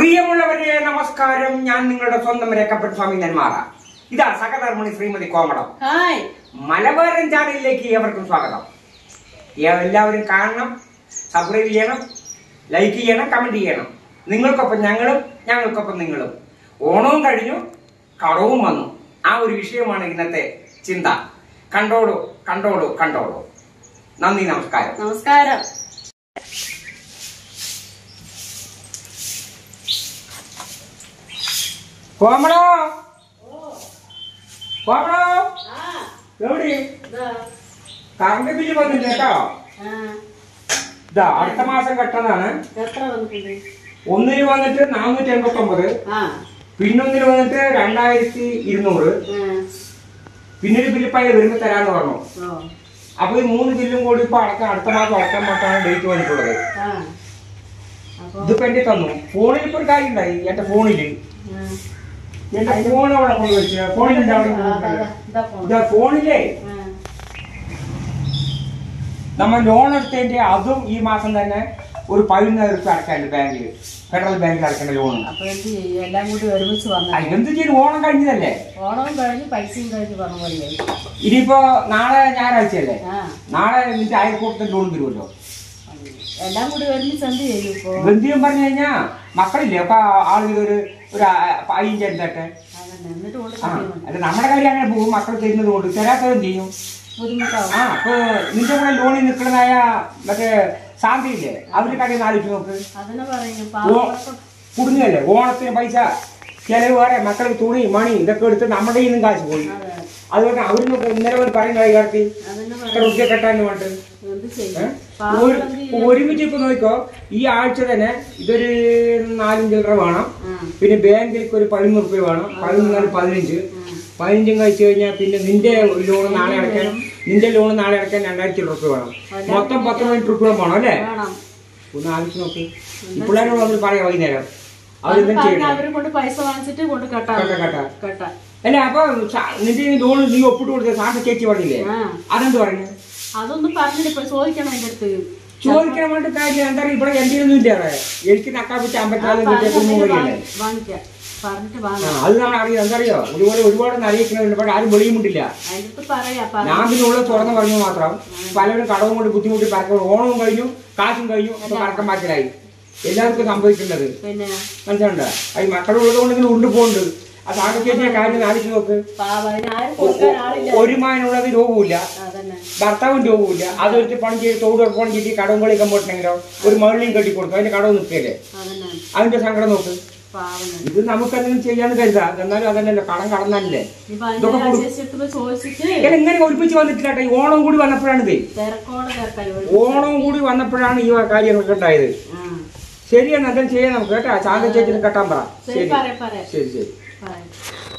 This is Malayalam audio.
പ്രിയമുള്ളവരെ നമസ്കാരം ഞാൻ നിങ്ങളുടെ സ്വന്തം രക്കപ്പെട്ട സ്വാമി നെന്മാറ ഇതാ സഹധർമ്മണി ശ്രീമതി കോമളം ഹായ് മലബാരൻ ചാനലിലേക്ക് ഏവർക്കും സ്വാഗതം എല്ലാവരും കാണണം സബ്സ്ക്രൈബ് ചെയ്യണം ലൈക്ക് ചെയ്യണം കമന്റ് ചെയ്യണം നിങ്ങൾക്കൊപ്പം ഞങ്ങളും ഞങ്ങൾക്കൊപ്പം നിങ്ങളും ഓണവും കഴിഞ്ഞു കടവും വന്നു ആ ഒരു വിഷയമാണ് ഇന്നത്തെ ചിന്ത കണ്ടോളൂ കണ്ടോളൂ കണ്ടോളൂ നന്ദി നമസ്കാരം നമസ്കാരം കോമളോ കോമളോ എവിടെ കറണ്ട് ബില്ല് വന്നില്ല കേട്ടോ ഇതാ അടുത്ത മാസം കെട്ടതാണ് എത്ര വന്നിട്ടുണ്ട് ഒന്നിന് വന്നിട്ട് നാനൂറ്റി എൺപത്തി ഒമ്പത് ആ പിന്നൊന്നിന് വന്നിട്ട് രണ്ടായിരത്തി ഇരുന്നൂറ് പിന്നൊരു ബില്ലിപ്പായ വരുമ്പോ തരാന്ന് പറഞ്ഞു ഓ അപ്പൊ ഈ മൂന്ന് ബില്ലും കൂടി ഇപ്പൊ അടക്കം അടുത്ത മാസം അടക്കാൻ മാത്രമാണ് ഡേറ്റ് വന്നിട്ടുള്ളത് ആ അപ്പൊ ഇതിപ്പോ എന്റെ തന്നു ഫോണിൽ ഇപ്പൊ ഒരു കാര്യം ഉണ്ടായി എന്റെ ഫോണില് എന്റെ ഫോൺ അവിടെ കൊണ്ടുവച്ചു ഫോണിലുണ്ട് അവിടെ കൊണ്ടുവച്ചിട്ടുണ്ട്. ഇതാ ഫോണിലേ നമ്മൾ ലോൺ എടുത്തതിന്റെ അതും ഈ മാസം തന്നെ ഒരു പതിനൊന്നായിരം റുപ്യ അടക്കാനുണ്ട് ബാങ്കിൽ ഫെഡറൽ ബാങ്കിൽ അടക്കേണ്ട ലോൺ അപ്പൊ എന്ത് ചെയ്യും എല്ലാം കൂടി ഒരുമിച്ച് വന്നു എന്ത് ചെയ്യും ഓണം കഴിഞ്ഞതല്ലേ ഓണവും കഴിഞ്ഞ് പൈസയും കഴിഞ്ഞ് പറഞ്ഞ ഇനിയിപ്പോ നാളെ ഞായറാഴ്ചയല്ലേ ആ നാളെ നിന്റെ അയൽക്കൂട്ടത്തിൽ ലോൺ തരുമല്ലോ എല്ലാം കൂടി ഒരുമിച്ച് എന്ത് ചെയ്യും ഇപ്പൊ ബന്ധിയം പറഞ്ഞു കഴിഞ്ഞാ മക്കളില്ലേ അപ്പൊ ആളുകൾ ഒരു ഒരു അയ്യഞ്ച് എടുത്തട്ടെ അതന്നെ എന്നിട്ട് കൊണ്ട് ആ കിട്ടിയുണ്ട് അല്ല നമ്മുടെ കാര്യം അങ്ങനെ പോകും മക്കൾ തരുന്നത് കൊണ്ട് തരാത്തതും ചെയ്യും ബുദ്ധിമുട്ടാവും ആ അപ്പൊ നിന്റെ കൂടെ ലോണിൽ നിൽക്കുന്നതായ മറ്റേ ശാന്തിയില്ലേ അവരുടെ കാര്യം ആലോചിച്ച് നോക്ക് അതിനെ പറയുന്നു ഓ പാവപ്പെട്ട കുടുങ്ങല്ലേ ഓണത്തിന് പൈസ ചെലവ് വേറെ മക്കൾക്ക് തുണി മണി ഇതൊക്കെ എടുത്ത് നമ്മുടെ കയ്യിൽ നിന്നും കാശ് പോയി അതെ അതുകൊണ്ട് അവരിന്നൊക്കെ ഇന്നലെ പോയി പറയുന്ന കൈകാർത്തി അതിനെ ഇത്ര പറയുന്നു റുപ്യ കെട്ടാന്ന് പറഞ്ഞിട്ട് എന്ത് ഏ? ചെയ്യും ഒരു- പാവങ്ങൾ എന്ത് ചെയ്യും ഒരുമിച്ച് ഇപ്പൊ നോക്കിക്കോ ഈ ആഴ്ച തന്നെ ഇതൊരു നാലും ചില്ലറ വേണം ആ പിന്നെ ബാങ്കിലേക്ക് ഒരു പതിനൊന്ന് റുപ്യ വേണം പതിനൊന്ന് നാല് പതിനഞ്ച് പതിനഞ്ചും കഴിച്ചു കഴിഞ്ഞാൽ പിന്നെ നിന്റെ ലോൺ നാളെ അടയ്ക്കാൻ നിന്റെ ലോൺ നാളെ അടയ്ക്കാൻ രണ്ടായിരത്തി റുപ്യ വേണം മൊത്തം പത്ത് പതിനെട്ട് റുപ്യ വേണം അല്ലേ വേണം ഒന്ന് ആലോചിച്ച് നോക്ക് ഈ പിള്ളേരോട് നമ്മൾ പറയാം വൈകുന്നേരം അവരെന്തും പറഞ്ഞ ചെയ്യണം അവരെ കൊണ്ട് പൈസ വാങ്ങിച്ചിട്ട് കൊണ്ട് കെട്ടാ കെട്ടാ, കെട്ടാ. കെട്ടാ അല്ല അപ്പൊ സ- നിന്റെ ലോൺ നീ ഒപ്പിട്ട് കൊടുത്ത സാറിന് ചേച്ചി പറഞ്ഞില്ലേ ആ അതെന്ത് പറഞ്ഞു അതൊന്നും പറഞ്ഞിട്ട് ഇപ്പൊ ചോദിക്കണം എന്റെ അടുത്ത് ചോദിക്കാൻ വേണ്ടി കാര്യം എന്താ പറയുക ഇവിടെ എന്റെ ഒന്നും ഇല്ല അവിടെ എനിക്ക് നക്കാപ്പിച്ച് അമ്പത്തിനാല് കിട്ടിയ കുഞ്ഞു വഴിയല്ലേ വാങ്ങിക്കാം പറഞ്ഞിട്ട് ആ, വാങ്ങാം അത് നമ്മൾ അറിയാം എന്താറിയോ ഒരുപാട് ഒരുപാട് അറിയിക്കണവരുണ്ട് പക്ഷെ ആരും വെളിയുമുണ്ടില്ല അതിന്റെ അടുത്ത് പറയാ പറ ഞാൻ പിന്നെ ഉള്ളത് തുറന്ന് പറഞ്ഞു മാത്രം പലരും കടവും കൊണ്ട് ബുദ്ധിമുട്ടി പരക്കം ഓണവും കഴിഞ്ഞു കാശും കഴിഞ്ഞു അപ്പൊ പരക്കം പാച്ചിലായി എല്ലാവർക്കും സംഭവിക്കുന്നത് പിന്നെ മനസ്സിലുണ്ട് അത് മക്കളുള്ളത് കൊണ്ട് ഇങ്ങനെ ഉണ്ടു പോകുന്നുണ്ട് ആ സാഹചര്യ കാര്യം ആലോചിച്ച് നോക്ക് പാവ അതിന് ആരും കൊടുക്കാൻ ആളില്ല ഒരു മാനുള്ളത് രോഗവുമില്ല അതന്നെ ഭർത്താവും രോഗവുമില്ല അതൊരു പണി ചെയ്ത് തോട് പണി ചെയ്ത് കടവും കളിക്കാൻ പോയിട്ടുണ്ടെങ്കിലോ ഒരു മകളിയും കെട്ടി കൊടുക്കും അതിന്റെ കടവ് നിൽക്കല്ലേ അതന്നെ അതിന്റെ സങ്കടം നോക്ക് പാവം ഇത് നമുക്ക് എന്തെങ്കിലും ചെയ്യാന്ന് കരുതാ എന്നാലും അതല്ലല്ലോ കടം കടന്നല്ലേ ഇപ്പൊ അതിന്റെ രാജേശ്വരത്ത് ചോദിച്ചിട്ട് ഇങ്ങനെ ഇങ്ങനെ ഒരുമിച്ച് വന്നിട്ടില്ല ഈ ഓണം കൂടി വന്നപ്പോഴാണ് ഇത് തിരക്കോടെ തിരക്കായി ഓണം കൂടി വന്നപ്പോഴാണ് ഈ കാര്യങ്ങളൊക്കെ ഉണ്ടായത് ആ ശരിയാണ് എന്തെങ്കിലും ചെയ്യാം നമുക്ക് കേട്ടാ ചാന്ത ചേച്ചിന് കെട്ടാൻ പറ ശരി ശരി പറയാ പറയാ ശരി ശരി പറയാം